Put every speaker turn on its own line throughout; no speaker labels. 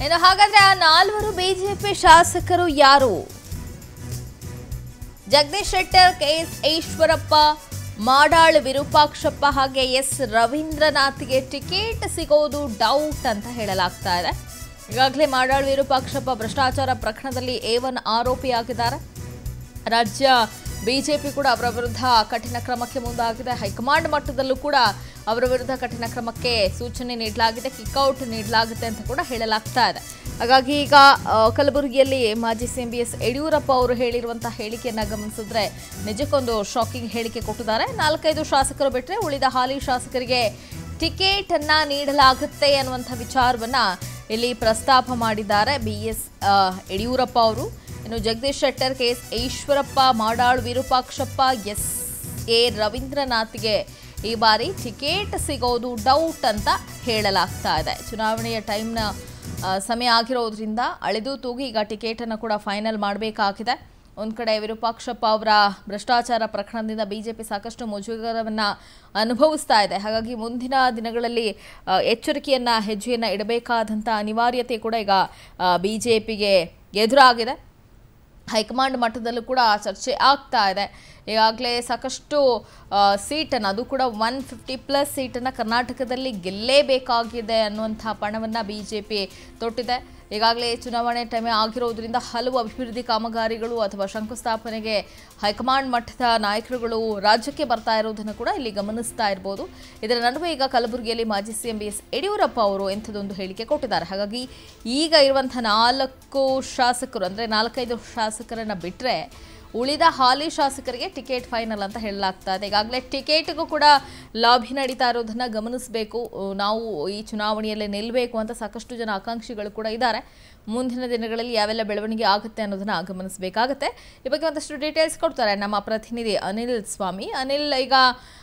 ಇನ್ನು ಹಾಗಾದ್ರೆ ಆ ನಾಲ್ವರು ಬಿಜೆಪಿ ಶಾಸಕರು ಯಾರು ಜಗದೀಶ್ ಶೆಟ್ಟರ್ ಕೆಎಸ್ ಈಶ್ವರಪ್ಪ ಮಾಡಾಳ್ ವಿರೂಪಾಕ್ಷಪ್ಪ ಹಾಗೆ ಎಸ್ ರವೀಂದ್ರನಾಥ್ಗೆ ಟಿಕೆಟ್ ಸಿಗೋದು ಡೌಟ್ ಅಂತ ಹೇಳಲಾಗ್ತಾ ಇದೆ ಈಗಾಗಲೇ ಮಾಡಾಳ್ ವಿರೂಪಾಕ್ಷಪ್ಪ ಭ್ರಷ್ಟಾಚಾರ ಪ್ರಕರಣದಲ್ಲಿ ಎ ಒನ್ ಆರೋಪಿಯಾಗಿದ್ದಾರೆ ರಾಜ್ಯ ಬಿಜೆಪಿ ಕೂಡ ಅವರ ವಿರುದ್ಧ ಕಠಿಣ ಕ್ರಮಕ್ಕೆ ಮುಂದಾಗಿದೆ ಹೈಕಮಾಂಡ್ ಮಟ್ಟದಲ್ಲೂ ಕೂಡ ಅವರ ವಿರುದ್ಧ ಕಠಿಣ ಕ್ರಮಕ್ಕೆ ಸೂಚನೆ ನೀಡಲಾಗಿದೆ ಕಿಕ್ಔಟ್ ನೀಡಲಾಗುತ್ತೆ ಅಂತ ಕೂಡ ಹೇಳಲಾಗ್ತಾ ಇದೆ ಹಾಗಾಗಿ ಈಗ ಆ, ಕಲಬುರಗಿಯಲ್ಲಿ ಮಾಜಿ ಸಿಎಂ ಬಿ ಎಸ್ ಯಡಿಯೂರಪ್ಪ ಅವರು ಹೇಳಿರುವಂತಹ ಹೇಳಿಕೆಯನ್ನ ಗಮನಿಸಿದ್ರೆ ನಿಜಕ್ಕೊಂದು ಶಾಕಿಂಗ್ ಹೇಳಿಕೆ ಕೊಟ್ಟಿದ್ದಾರೆ ನಾಲ್ಕೈದು ಶಾಸಕರು ಬಿಟ್ಟರೆ ಉಳಿದ ಹಾಲಿ ಶಾಸಕರಿಗೆ ಟಿಕೆಟ್ ಅನ್ನ ನೀಡಲಾಗುತ್ತೆ ಅನ್ನುವಂಥ ವಿಚಾರವನ್ನ ಇಲ್ಲಿ ಪ್ರಸ್ತಾಪ ಮಾಡಿದ್ದಾರೆ ಬಿ ಎಸ್ ಯಡಿಯೂರಪ್ಪ ಅವರು ಇನ್ನು Jagadish Shettar K S Eshwarappa Madal Virupakshappa S A ರವೀಂದ್ರನಾಥ್ಗೆ ಈ ಬಾರಿ ಟಿಕೆಟ್ ಸಿಗೋದು ಡೌಟ್ ಅಂತ ಹೇಳಲಾಗ್ತಾ ಇದೆ ಚುನಾವಣೆಯ ಟೈಮ್ನ ಆ, ಸಮಯ ಆಗಿರೋದ್ರಿಂದ ಅಳೆದು ತೂಗಿ ಈಗ ಟಿಕೆಟನ್ನು ಕೂಡ ಫೈನಲ್ ಮಾಡಬೇಕಾಗಿದೆ ಒಂದು ಕಡೆ ವಿರೂಪಾಕ್ಷಪ್ಪ ಅವರ ಭ್ರಷ್ಟಾಚಾರ ಪ್ರಕರಣದಿಂದ ಬಿಜೆಪಿ ಸಾಕಷ್ಟು ಮುಜುಗರವನ್ನು ಅನುಭವಿಸ್ತಾ ಇದೆ ಹಾಗಾಗಿ ಮುಂದಿನ ದಿನಗಳಲ್ಲಿ ಆ, ಎಚ್ಚರಿಕೆಯನ್ನ ಹೆಜ್ಜೆಯನ್ನು ಇಡಬೇಕಾದಂಥ ಅನಿವಾರ್ಯತೆ ಕೂಡ ಈಗ ಬಿಜೆಪಿಗೆ ಎದುರಾಗಿದೆ ಹೈಕಮಾಂಡ್ ಮಟ್ಟದಲ್ಲೂ ಕೂಡ ಚರ್ಚೆ ಆಗ್ತಾ ಇದೆ ಈಗಾಗಲೇ ಸಾಕಷ್ಟು ಸೀಟನ್ನು ಅದು ಕೂಡ ಒನ್ ಫಿಫ್ಟಿ ಪ್ಲಸ್ ಸೀಟನ್ನು ಕರ್ನಾಟಕದಲ್ಲಿ ಗೆಲ್ಲೇಬೇಕಾಗಿದೆ ಅನ್ನುವಂಥ ಪಣವನ್ನು ಬಿ ಜೆ ಪಿ ತೊಟ್ಟಿದೆ ಈಗಾಗಲೇ ಚುನಾವಣೆ ಟೈಮ್ ಆಗಿರೋದ್ರಿಂದ ಹಲವು ಅಭಿವೃದ್ಧಿ ಕಾಮಗಾರಿಗಳು ಅಥವಾ ಶಂಕುಸ್ಥಾಪನೆಗೆ ಹೈಕಮಾಂಡ್ ಮಟ್ಟದ ನಾಯಕರುಗಳು ರಾಜ್ಯಕ್ಕೆ ಬರ್ತಾ ಇರೋದನ್ನು ಕೂಡ ಇಲ್ಲಿ ಗಮನಿಸ್ತಾ ಇರ್ಬೋದು ಇದರ ನಡುವೆ ಈಗ ಕಲಬುರಗಿಯಲ್ಲಿ ಮಾಜಿ ಸಿಎಂ ಬಿ ಎಸ್ ಯಡಿಯೂರಪ್ಪ ಅವರು ಎಂಥದೊಂದು ಹೇಳಿಕೆ ಕೊಟ್ಟಿದ್ದಾರೆ ಹಾಗಾಗಿ ಈಗ ಇರುವಂಥ ನಾಲ್ಕು ಶಾಸಕರು ಅಂದರೆ ನಾಲ್ಕೈದು ಶಾಸಕರನ್ನು ಬಿಟ್ಟರೆ ಉಳಿದ ಹಾಲಿ ಶಾಸಕರಿಗೆ ಟಿಕೆಟ್ ಫೈನಲ್ ಅಂತ ಹೇಳಲಾಗ್ತಾ ಇದೆ ಈಗಾಗಲೇ ಟಿಕೆಟ್ಗೂ ಕೂಡ ಲಾಬಿ ನಡೀತಾ ಇರೋದನ್ನ ಗಮನಿಸಬೇಕು ನಾವು ಈ ಚುನಾವಣೆಯಲ್ಲಿ ನಿಲ್ಲಬೇಕು ಅಂತ ಸಾಕಷ್ಟು ಜನ ಆಕಾಂಕ್ಷಿಗಳು ಕೂಡ ಇದ್ದಾರೆ ಮುಂದಿನ ದಿನಗಳಲ್ಲಿ ಯಾವೆಲ್ಲ ಬೆಳವಣಿಗೆ ಆಗುತ್ತೆ ಅನ್ನೋದನ್ನ ಗಮನಿಸಬೇಕಾಗುತ್ತೆ ಈ ಬಗ್ಗೆ ಒಂದಷ್ಟು ಡೀಟೇಲ್ಸ್ ಕೊಡ್ತಾರೆ ನಮ್ಮ ಪ್ರತಿನಿಧಿ ಅನಿಲ್ ಸ್ವಾಮಿ ಅನಿಲ್ ಈಗ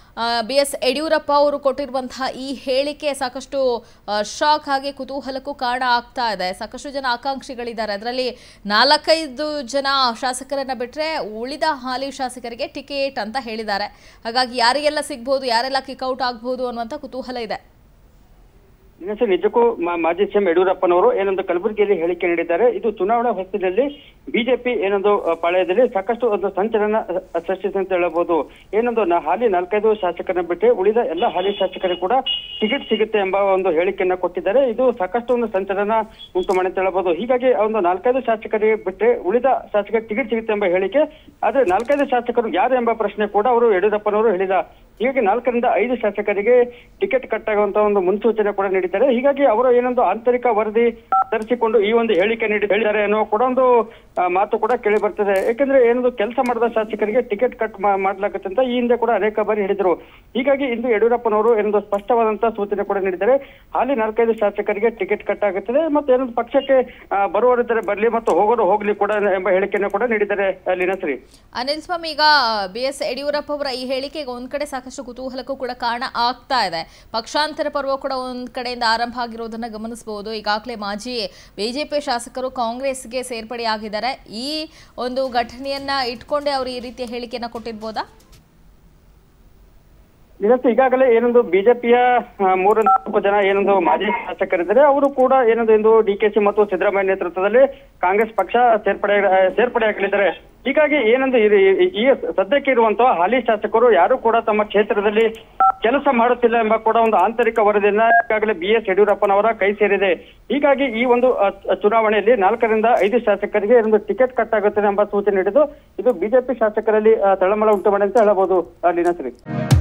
ಬಿ ಎಸ್ ಯಡಿಯೂರಪ್ಪ ಅವರು ಕೊಟ್ಟಿರುವಂತಹ ಈ ಹೇಳಿಕೆ ಸಾಕಷ್ಟು ಶಾಕ್ ಹಾಗೆ ಕುತೂಹಲಕ್ಕೂ ಕಾರಣ ಆಗ್ತಾ ಇದೆ ಸಾಕಷ್ಟು ಜನ ಆಕಾಂಕ್ಷಿಗಳಿದ್ದಾರೆ ಅದರಲ್ಲಿ ನಾಲ್ಕೈದು ಜನ ಶಾಸಕರನ್ನ ಬಿಟ್ಟರೆ ಉಳಿದ ಹಾಲಿ ಶಾಸಕರಿಗೆ ಟಿಕೆಟ್ ಅಂತ ಹೇಳಿದ್ದಾರೆ ಹಾಗಾಗಿ ಯಾರಿಗೆಲ್ಲ ಸಿಗ್ಬೋದು ಯಾರೆಲ್ಲ ಕಿಕ್ಔಟ್ ಆಗ್ಬೋದು ಅನ್ನುವಂಥ ಕುತೂಹಲ ಇದೆ
ದಿನೇಶ್ ನಿಜಕ್ಕೂ ಮಾ- ಮಾಜಿ ಸಿಎಂ ಯಡಿಯೂರಪ್ಪನವರು ಏನೊಂದು ಕಲಬುರಗಿಯಲ್ಲಿ ಹೇಳಿಕೆ ನೀಡಿದ್ದಾರೆ ಇದು ಚುನಾವಣಾ ಹೊತ್ತಿನಲ್ಲಿ ಬಿಜೆಪಿ ಏನೊಂದು ಅ, ಪಾಳ್ಯದಲ್ಲಿ ಸಾಕಷ್ಟು ಒಂದು ಸಂಚಲನ ಅ, ಸೃಷ್ಟಿಸಿದೆ ಅಂತ ಹೇಳಬಹುದು ಏನೊಂದು ನ- ಹಾಲಿ ನಾಲ್ಕೈದು ಶಾಸಕರನ್ನ ಬಿಟ್ಟರೆ ಉಳಿದ ಎಲ್ಲ ಹಾಲಿ ಶಾಸಕರಿಗೆ ಕೂಡ ಟಿಕೆಟ್ ಸಿಗುತ್ತೆ ಎಂಬ ಒಂದು ಹೇಳಿಕೆಯನ್ನ ಕೊಟ್ಟಿದ್ದಾರೆ ಇದು ಸಾಕಷ್ಟು ಒಂದು ಸಂಚಲನ ಉಂಟು ಮಾಡಿ ಅಂತ ಹೇಳಬಹುದು ಹೀಗಾಗಿ ಆ ಒಂದು ನಾಲ್ಕೈದು ಶಾಸಕರಿಗೆ ಬಿಟ್ಟರೆ ಉಳಿದ ಶಾಸಕರಿಗೆ ಟಿಕೆಟ್ ಸಿಗುತ್ತೆ ಎಂಬ ಹೇಳಿಕೆ ಆದ್ರೆ ನಾಲ್ಕೈದು ಶಾಸಕರು ಯಾರು ಎಂಬ ಪ್ರಶ್ನೆ ಕೂಡ ಅವರು ಯಡಿಯೂರಪ್ಪನವರು ಹೇಳಿದ ಹೀಗಾಗಿ ನಾಲ್ಕರಿಂದ ಐದು ಶಾಸಕರಿಗೆ ಟಿಕೆಟ್ ಕಟ್ಟಾಗುವಂತ ಒಂದು ಮುನ್ಸೂಚನೆ ಕೂಡ ನೀಡಿದ್ದಾರೆ ಹೀಗಾಗಿ ಅವರು ಏನೊಂದು ಆಂತರಿಕ ವರದಿ ತರಿಸಿಕೊಂಡು ಈ ಒಂದು ಹೇಳಿಕೆ ನೀಡಿ ಹೇಳಿದ್ದಾರೆ ಅನ್ನೋ ಕೂಡ ಒಂದು ಆ, ಮಾತು ಕೂಡ ಕೇಳಿ ಬರ್ತದೆ ಯಾಕಂದ್ರೆ ಏನೊಂದು ಕೆಲಸ ಮಾಡಿದ ಶಾಸಕರಿಗೆ ಟಿಕೆಟ್ ಕಟ್ ಮಾ- ಮಾಡ್ಲಾಗತ್ತೆ ಅಂತ ಈ ಹಿಂದೆ ಕೂಡ ಅನೇಕ ಬಾರಿ ಹೇಳಿದ್ರು ಹೀಗಾಗಿ ಇಂದು ಯಡಿಯೂರಪ್ಪನವರು ಏನೊಂದು ಸ್ಪಷ್ಟವಾದಂತ ಸೂಚನೆ ಕೂಡ ನೀಡಿದ್ದಾರೆ ಹಾಲಿ ನಾಲ್ಕೈದು ಶಾಸಕರಿಗೆ ಟಿಕೆಟ್ ಕಟ್ ಆಗುತ್ತದೆ ಮತ್ತು ಏನೊಂದು ಪಕ್ಷಕ್ಕೆ ಆ, ಬರುವವರಿದ್ದರೆ ಬರ್ಲಿ ಮತ್ತು ಹೋಗೋರು ಹೋಗ್ಲಿ ಕೂಡ ಎಂಬ ಹೇಳಿಕೆಯನ್ನು ಕೂಡ ನೀಡಿದ್ದಾರೆ ಲೀನಶ್ರೀ
ಅನಿಲ್ ಸ್ವಾಮಿ ಈಗ ಬಿ ಎಸ್ ಯಡಿಯೂರಪ್ಪ ಅವರ ಈ ಹೇಳಿಕೆಗೆ ಒಂದ್ ಕಡೆ ಸಾಕಷ್ಟು ಕುತೂಹಲಕ್ಕೂ ಕೂಡ ಕಾರಣ ಆಗ್ತಾ ಇದೆ ಪಕ್ಷಾಂತರ ಪರ್ವ ಕೂಡ ಒಂದ್ ಕಡೆಯಿಂದ ಆರಂಭ ಆಗಿರೋದನ್ನ ಗಮನಿಸಬಹುದು ಈಗಾಗಲೇ ಮಾಜಿ ಬಿಜೆಪಿ ಶಾಸಕರು ಕಾಂಗ್ರೆಸ್ಗೆ ಸೇರ್ಪಡೆಯಾಗಿದ್ದಾರೆ ಈ ಒಂದು ಘಟನೆಯನ್ನ ಇಟ್ಕೊಂಡೇ ಅವರು ಈ ರೀತಿಯ ಹೇಳಿಕೆಯನ್ನ ಕೊಟ್ಟಿರ್ಬೋದಾ
ಇವತ್ತು ಈಗಾಗಲೇ ಏನೊಂದು ಬಿಜೆಪಿಯ ಮೂರು ನಾಲ್ಕು ಜನ ಏನೊಂದು ಮಾಜಿ ಶಾಸಕರಿದ್ದಾರೆ ಅವರು ಕೂಡ ಏನೊಂದು ಇಂದು ಡಿ ಕೆ ಸಿ ಮತ್ತು ಸಿದ್ದರಾಮಯ್ಯ ನೇತೃತ್ವದಲ್ಲಿ ಕಾಂಗ್ರೆಸ್ ಪಕ್ಷ ಸೇರ್ಪಡೆ ಸೇರ್ಪಡೆಯಾಗಲಿದ್ದಾರೆ ಹೀಗಾಗಿ ಏನೊಂದು ಇದು- ಈ- ಈ ಸದ್ಯಕ್ಕೆ ಇರುವಂತಹ ಹಾಲಿ ಶಾಸಕರು ಯಾರು ಕೂಡ ತಮ್ಮ ಕ್ಷೇತ್ರದಲ್ಲಿ ಕೆಲಸ ಮಾಡುತ್ತಿಲ್ಲ ಎಂಬ ಕೂಡ ಒಂದು ಆಂತರಿಕ ವರದಿಯನ್ನ ಈಗಾಗಲೇ ಬಿ ಎಸ್ ಯಡಿಯೂರಪ್ಪನವರ ಕೈ ಸೇರಿದೆ ಹೀಗಾಗಿ ಈ ಒಂದು ಅ, ಚುನಾವಣೆಯಲ್ಲಿ ನಾಲ್ಕರಿಂದ ಐದು ಶಾಸಕರಿಗೆ ಒಂದು ಟಿಕೆಟ್ ಕಟ್ ಆಗುತ್ತದೆ ಎಂಬ ಸೂಚನೆ ನೀಡಿದ್ದು ಇದು ಬಿಜೆಪಿ ಶಾಸಕರಲ್ಲಿ ಅ, ತಳಮಳ ಉಂಟು ಮಾಡಿ ಅಂತ ಹೇಳಬಹುದು ಲೀನಾಶ್ರೀ